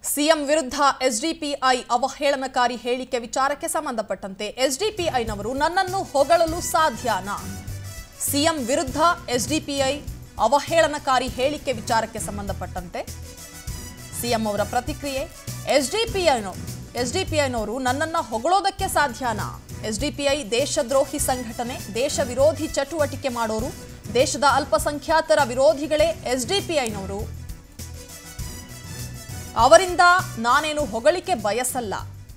CM ವಿರುದ್ಧ SDPI ಅವಹೇಳನಕಾರಿ ಹೇಳಿಕೆ ವಿಚಾರಕ್ಕೆ ಸಂಬಂಧಪಟ್ಟಂತೆ ಎಸ್ಡಿಪಿಐನವರು ನನ್ನನ್ನು ಹೊಗಳಲು ಸಾಧ್ಯನಾ ಸಿಎಂ ವಿರುದ್ಧ ಎಸ್ಡಿಪಿಐ ಅವಹೇಳನಕಾರಿ ಹೇಳಿಕೆ ವಿಚಾರಕ್ಕೆ ಸಂಬಂಧಪಟ್ಟಂತೆ ಸಿಎಂ ಅವರ ಪ್ರತಿಕ್ರಿಯೆ ಎಸ್ಡಿಪಿಐನೋ ಎಸ್ಡಿಪಿಐನವರು ನನ್ನನ್ನ ಹೊಗಳೋದಕ್ಕೆ ಸಾಧ್ಯನಾ ಎಸ್ಡಿಪಿಐ ದೇಶದ್ರೋಹಿ ಸಂಘಟನೆ ದೇಶ ವಿರೋಧಿ ಚಟುವಟಿಕೆ ಮಾಡೋರು ದೇಶದ ಅಲ್ಪಸಂಖ್ಯಾತರ ವಿರೋಧಿಗಳೇ ಎಸ್ಡಿಪಿಐನವರು ಅವರಿಂದ ನಾನೇನು ಹೊಗಳಿಕೆ ಬಯಸಲ್ಲ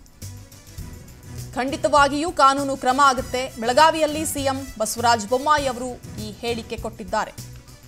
ಖಂಡಿತವಾಗಿಯೂ ಕಾನೂನು ಕ್ರಮ ಆಗುತ್ತೆ ಬೆಳಗಾವಿಯಲ್ಲಿ ಸಿಎಂ ಬಸವರಾಜ ಬೊಮ್ಮಾಯಿ ಅವರು ಈ ಹೇಳಿಕೆ ಕೊಟ್ಟಿದ್ದಾರೆ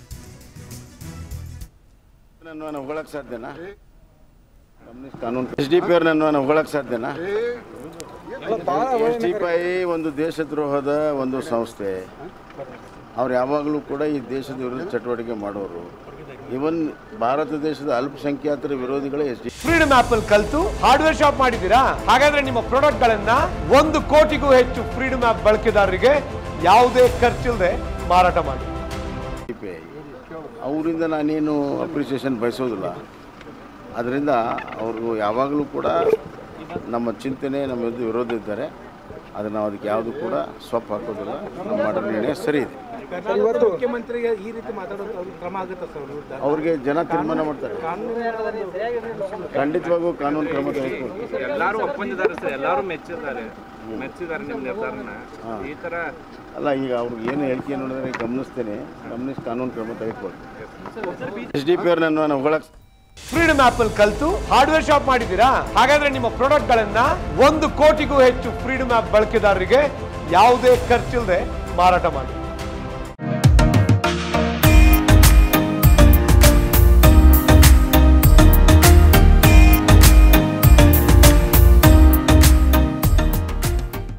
ನನ್ನ ಹೊಗಳಕ್ ಸಾಧ್ಯನಾ ಕಮ್ಯುನಿಸ್ಟ್ ಕಾನೂನು ಎಸ್ ಡಿ ಪಿ ಅವ್ರು ನನ್ನ ಹೊಗಳಕ್ ಸಾಧ್ಯನಾ ಎಸ್ ಡಿ ಪಿ ಐ ಒಂದು ದೇಶದ್ರೋಹದ ಒಂದು ಸಂಸ್ಥೆ ಅವ್ರು ಯಾವಾಗಲೂ ಕೂಡ ಈ ದೇಶದ ವಿರುದ್ಧ ಚಟುವಟಿಕೆ ಮಾಡೋರು ಇವನ್ ಭಾರತ ದೇಶದ ಅಲ್ಪಸಂಖ್ಯಾತರ ವಿರೋಧಿಗಳೇ ಎಸ್ ಡಿ ಫ್ರೀಡಮ್ ಆಪ್ ಅಲ್ಲಿ ಕಲ್ತು ಹಾರ್ಡ್ವೇರ್ ಶಾಪ್ ಮಾಡಿದ್ದೀರಾ ಹಾಗಾದ್ರೆ ನಿಮ್ಮ ಪ್ರಾಡಕ್ಟ್ ಗಳನ್ನ ಒಂದು ಕೋಟಿಗೂ ಹೆಚ್ಚು ಫ್ರೀಡಮ್ ಆಪ್ ಬಳಕೆದಾರರಿಗೆ ಯಾವುದೇ ಖರ್ಚಿಲ್ಲದೆ ಮಾರಾಟ ಮಾಡಿ ಪಿ ಐ ಅವರಿಂದ ನಾನೇನು ಅಪ್ರಿಸಿಯೇಷನ್ ಬಯಸೋದಿಲ್ಲ ಅದರಿಂದ ಅವರು ಯಾವಾಗಲೂ ಕೂಡ ನಮ್ಮ ಚಿಂತನೆ ನಮ್ಮ ವಿರುದ್ಧ ವಿರೋಧ ಇದ್ದಾರೆ ಅದನ್ನು ನಾವು ಅದಕ್ಕೆ ಯಾವುದು ಕೂಡ ಸೊಪ್ಪು ಹಾಕೋದಿಲ್ಲ ನಾವು ಮಾಡೋ ನಿರ್ಣಯ ಸರಿ ಇದೆ ಇವತ್ತು ಮುಖ್ಯಮಂತ್ರಿಗೆ ಈ ರೀತಿ ಮಾತಾಡೋದು ಅವ್ರಿಗೆ ಕ್ರಮ ಆಗುತ್ತೆ ಸರ್ ವಿರುದ್ಧ ಅವ್ರಿಗೆ ಜನ ತೀರ್ಮಾನ ಮಾಡ್ತಾರೆ ಖಂಡಿತವಾಗೂ ಕಾನೂನು ಕ್ರಮ ತೆಗೆದುಕೊಳ್ತಾರೆ ಎಲ್ಲರೂ ಒಪ್ಪಂದಿದ್ದಾರೆ ಸರ್ ಎಲ್ಲರೂ ಮೆಚ್ಚಿದ್ದಾರೆ ಮೆಚ್ಚಿದ್ದಾರೆ ನಿಮ್ಮ ನಿರ್ಧಾರನ ಈ ತರ ಅಲ್ಲ ಈಗ ಅವ್ರಿಗೆ ಏನು ಹೇಳಿಕೆ ನೋಡಿದ್ರೆ ಗಮನಿಸ್ತೇನೆ ಗಮನಿಸಿ ಕಾನೂನು ಕ್ರಮ ತೆಗೆದುಕೊಳ್ತೀನಿ ಎಸ್ ಡಿ ಪಿ ಅವ್ರು ನನ್ನ ಹೊಗಳಕ್ಕೆ ಫ್ರೀಡಮ್ ಆಪ್ ಅಲ್ಲಿ ಕಲ್ತು ಹಾರ್ಡ್ವೇರ್ ಶಾಪ್ ಮಾಡಿದ್ದೀರಾ ಹಾಗಾದ್ರೆ ನಿಮ್ಮ ಪ್ರಾಡಕ್ಟ್ ಗಳನ್ನ ಒಂದು ಕೋಟಿಗೂ ಹೆಚ್ಚು ಫ್ರೀಡಮ್ ಆಪ್ ಬಳಕೆದಾರರಿಗೆ ಯಾವುದೇ ಖರ್ಚಿಲ್ಲದೆ ಮಾರಾಟ ಮಾಡಿ